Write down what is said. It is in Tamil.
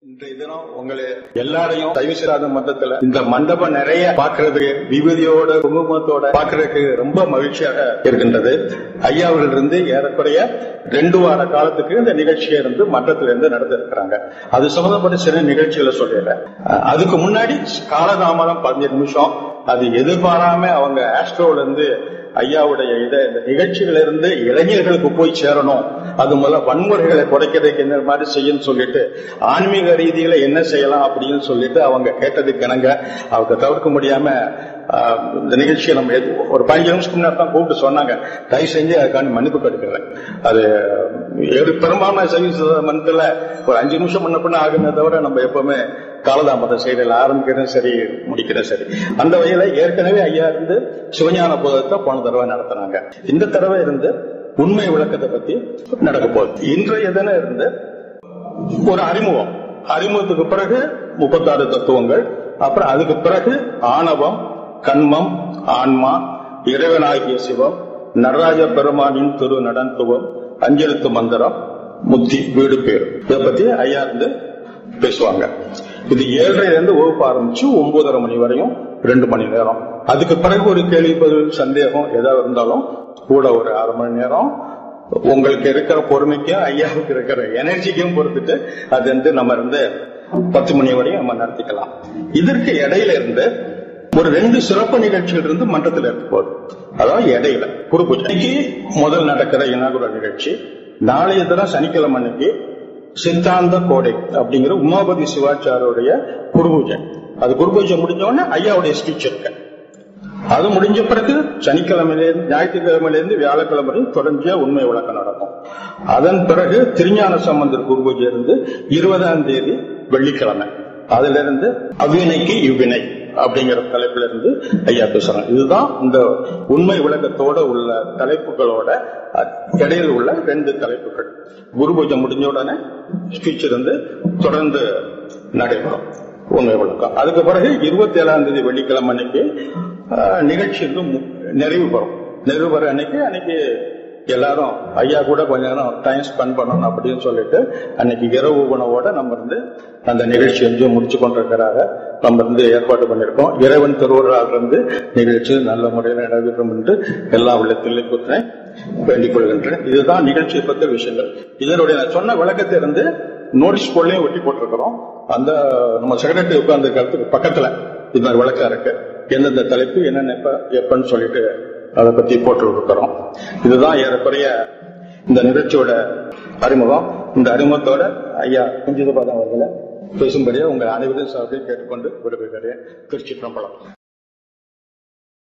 இன்றைய தினம் உங்களை எல்லாரையும் தயவு செய்யாத மன்றத்துல இந்த மண்டபம் நிறைய பாக்குறதுக்கு விபூதியோட குங்குமத்தோட பாக்குறதுக்கு ரொம்ப மகிழ்ச்சியாக இருக்கின்றது ஐயாவிலிருந்து ஏறக்குறைய ரெண்டு வார காலத்துக்கு இந்த நிகழ்ச்சியை இருந்து மன்றத்துல இருந்து நடத்த இருக்கிறாங்க அது சம்பந்தப்பட்ட சில நிகழ்ச்சிகளை சொல்லிடுறேன் அஹ் அதுக்கு முன்னாடி காலதாமதம் பதினஞ்சு நிமிஷம் அது எதிர்பாராம அவங்க ஆஸ்ட்ரோல இருந்து ஐயாவுடைய இத இந்த நிகழ்ச்சிகள் இருந்து இளைஞர்களுக்கு போய் சேரணும் அது மூல வன்முறைகளை குறைக்கிறதுக்கு இந்த மாதிரி செய்யணும்னு சொல்லிட்டு ஆன்மீக ரீதியில என்ன செய்யலாம் அப்படின்னு சொல்லிட்டு அவங்க கேட்டதுக்கு இணங்க அவங்க தவிர்க்க முடியாம ஆஹ், இந்த நிகழ்ச்சியை நம்ம எது- ஒரு பதினஞ்சு நிமிஷத்துக்கு முன்னாடி தான் கூப்பிட்டு சொன்னாங்க தயவு செஞ்சு அதுக்காண்டி மன்னிப்பு கெடுக்கிறேன் அது ஒரு பெரும்பான்மை சர்வீஸ் மன்றத்துல ஒரு அஞ்சு நிமிஷம் முன்ன பின்ன ஆகுமே தவிர நம்ம எப்பவுமே காலதாமதம் செய்யல ஆரம்பிக்கிறதும் சரி முடிக்கிறதும் சரி அந்த வகையில ஏற்கனவே ஐயா இருந்து சிவஞான போதத்தை போன தடவை நடத்தினாங்க இந்த தடவை இருந்து உண்மை விளக்கத்தை பத்தி நடக்க போகுது இன்றைய தினம் இருந்து ஒரு அறிமுகம் அறிமுகத்துக்கு பிறகு முப்பத்தாறு தத்துவங்கள் அப்புறம் அதுக்கு பிறகு ஆணவம் கண்மம் ஆன்மா இறைவனாகிய சிவம் நடராஜ பெருமானின் திரு நடந்துவம் அஞ்செழுத்து மந்திரம் முத்தி வீடு பேர் இதை பத்தி ஐயா இருந்து பேசுவாங்க இது ஏழரைல இருந்து வகுப்பு ஆரம்பிச்சு ஒன்பதரை மணி வரையும் ரெண்டு மணி நேரம் அதுக்கு பிறகு ஒரு கேள்வி பதில் சந்தேகம் ஏதாவது இருந்தாலும் கூட ஒரு அரை மணி நேரம் உங்களுக்கு இருக்கிற பொறுமைக்கும் ஐயாவுக்கு இருக்கிற எனர்ஜிக்கும் பொறுத்துட்டு அது வந்து நம்ம இருந்து பத்து மணி வரையும் நம்ம நடத்திக்கலாம் இதற்கு இடையில இருந்து ஒரு ரெண்டு சிறப்பு நிகழ்ச்சிகள் இருந்து மன்றத்தில் இருக்க போகுது அதாவது இடையில குரு பூஜை இன்னைக்கு முதல் நடக்கிற இனாகுர நிகழ்ச்சி நாளைய தினம் சனிக்கிழமை அன்னைக்கு சித்தாந்த கோடை அப்படிங்கிற உமாபதி சிவாச்சாரியுடைய குரு பூஜை அது குரு பூஜை முடிஞ்ச உடனே ஐயாவுடைய ஸ்பீச் இருக்கு அது முடிஞ்ச பிறகு சனிக்கிழமையிலிருந்து ஞாயிற்றுக்கிழமையிலிருந்து வியாழக்கிழமை வரை தொடர்ச்சியா உண்மை விளக்கம் நடக்கும் அதன் பிறகு திருஞான சம்பந்தர் குரு பூஜை இருந்து இருபதாம் தேதி வெள்ளிக்கிழமை அதுல இருந்து அவ்வினைக்கு இவ்வினை அப்படிங்கிற தலைப்புல இருந்து ஐயா பேசுறாங்க இதுதான் இந்த உண்மை விளக்கத்தோட உள்ள தலைப்புகளோட அஹ், இடையில் உள்ள ரெண்டு தலைப்புகள் குரு பூஜை முடிஞ்ச உடனே ஸ்பீச் இருந்து தொடர்ந்து நடைபெறும் உண்மை விளக்கம் அதுக்கு பிறகு இருபத்தி ஏழாம் தேதி வெள்ளிக்கிழமை அன்னைக்கு ஆஹ், நிகழ்ச்சி வந்து மு- நிறைவு பெறும் நிறைவு பெற அன்னைக்கு அன்னைக்கு எல்லாரும் ஐயா கூட கொஞ்ச நேரம் டைம் ஸ்பெண்ட் பண்ணணும் அப்படின்னு சொல்லிட்டு அன்னைக்கு இரவு உணவோட நம்ம இருந்து அந்த நிகழ்ச்சி வந்து முடிச்சு கொண்டிருக்கிறாங்க நம்ம இருந்து ஏற்பாடு பண்ணியிருக்கோம் இறைவன் திருவுருளால் இருந்து நிகழ்ச்சி நல்ல முறையில் நடைபெறும் என்று எல்லா உள்ளத்திலே குற்றேன் வேண்டிக் கொள்கின்றேன் இதுதான் நிகழ்ச்சியை பற்றிய விஷயங்கள் இதனுடைய நான் சொன்ன விளக்கத்தை இருந்து நோட்டீஸ் போர்ட்லயும் ஒட்டி போட்டிருக்கிறோம் அந்த நம்ம செக்ரட்டரி உட்கார்ந்து இருக்கிறதுக்கு பக்கத்துல இது மாதிரி விளக்கம் இருக்கு எந்தெந்த தலைப்பு என்னென்ன எப்ப எப்பன்னு சொல்லிட்டு அதை பத்தி போட்டு இருக்கிறோம் இதுதான் ஏறக்குறைய இந்த நிகழ்ச்சியோட அறிமுகம் இந்த அறிமுகத்தோட ஐயா குஞ்சித பாதம் அவர்களை பேசும்படியா உங்க அனைவரும் சார்பில் கேட்டுக்கொண்டு விடுபடுகிறேன் திருச்சி பிரம்பலம்